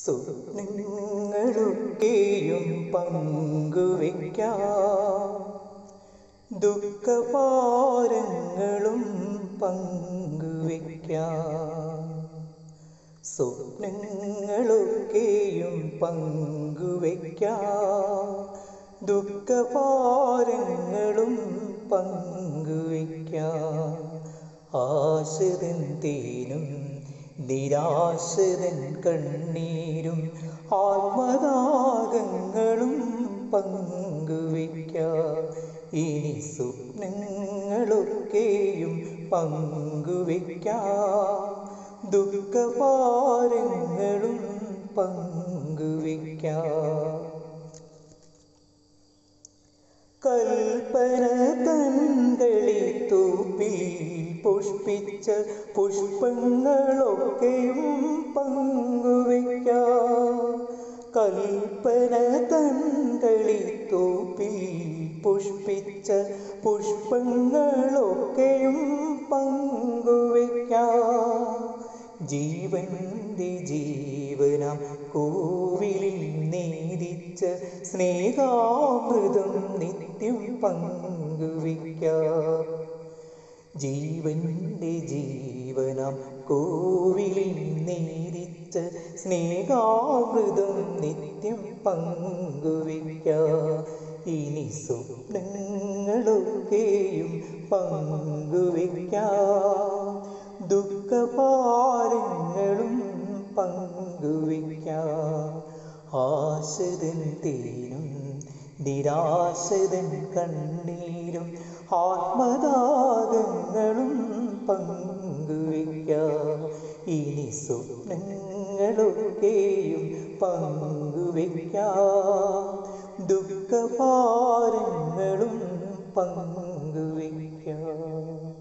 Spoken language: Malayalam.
സ്വപ്നങ്ങളൊക്കെയും പങ്കുവയ്ക്കാം ദുഃഖഭാരങ്ങളും പങ്കുവയ്ക്കാം സ്വപ്നങ്ങളൊക്കെയും പങ്കുവയ്ക്കാം ദുഃഖഭാരങ്ങളും പങ്കുവയ്ക്കാം ആശ്രിതൻ തേനും നിരാശ്രിതൻ കണ്ണീരും ആത്മദാഗങ്ങളും പങ്കുവയ്ക്കാം ഇനി സ്വപ്നങ്ങളൊക്കെയും പങ്കുവയ്ക്കാം ദുഃഖഭാരങ്ങളും പങ്കുവയ്ക്കാം കൽപ്പന തൻകളി തൂപ്പിൽ പുഷ്പിച്ച പുഷ്പങ്ങളൊക്കെയും പങ്കുവയ്ക്കാം കൽപ്പന തൻകളി തൂപ്പിൽ പുഷ്പിച്ച പുഷ്പങ്ങളൊക്കെയും പങ്കുവയ്ക്കാം ജീവന്റെ ജീവനാം കോവിലിൽ നേദിച്ച സ്നേഹാമൃതം നിത്യം പങ്കുവയ്ക്കാം ജീവന്റെ ജീവനാം കോവിലിൽ നേദിച്ച സ്നേഹാമൃതം നിത്യം പങ്കുവയ്ക്കാം ഇനി സ്വപ്നങ്ങളൊക്കെയും പങ്കുവയ്ക്കാം ദുഃഖഭാരങ്ങളും പങ്കുവയ്ക്കാം ആശ്രിതൻ തേനും നിരാശ്രിതൻ കണ്ണീരും ആത്മദാഗങ്ങളും പങ്കുവയ്ക്കാം ഇനി സ്വപ്നങ്ങളൊക്കെയും പങ്കുവയ്ക്കാം ദുഃഖഭാരങ്ങളും പങ്കുവയ്ക്കാം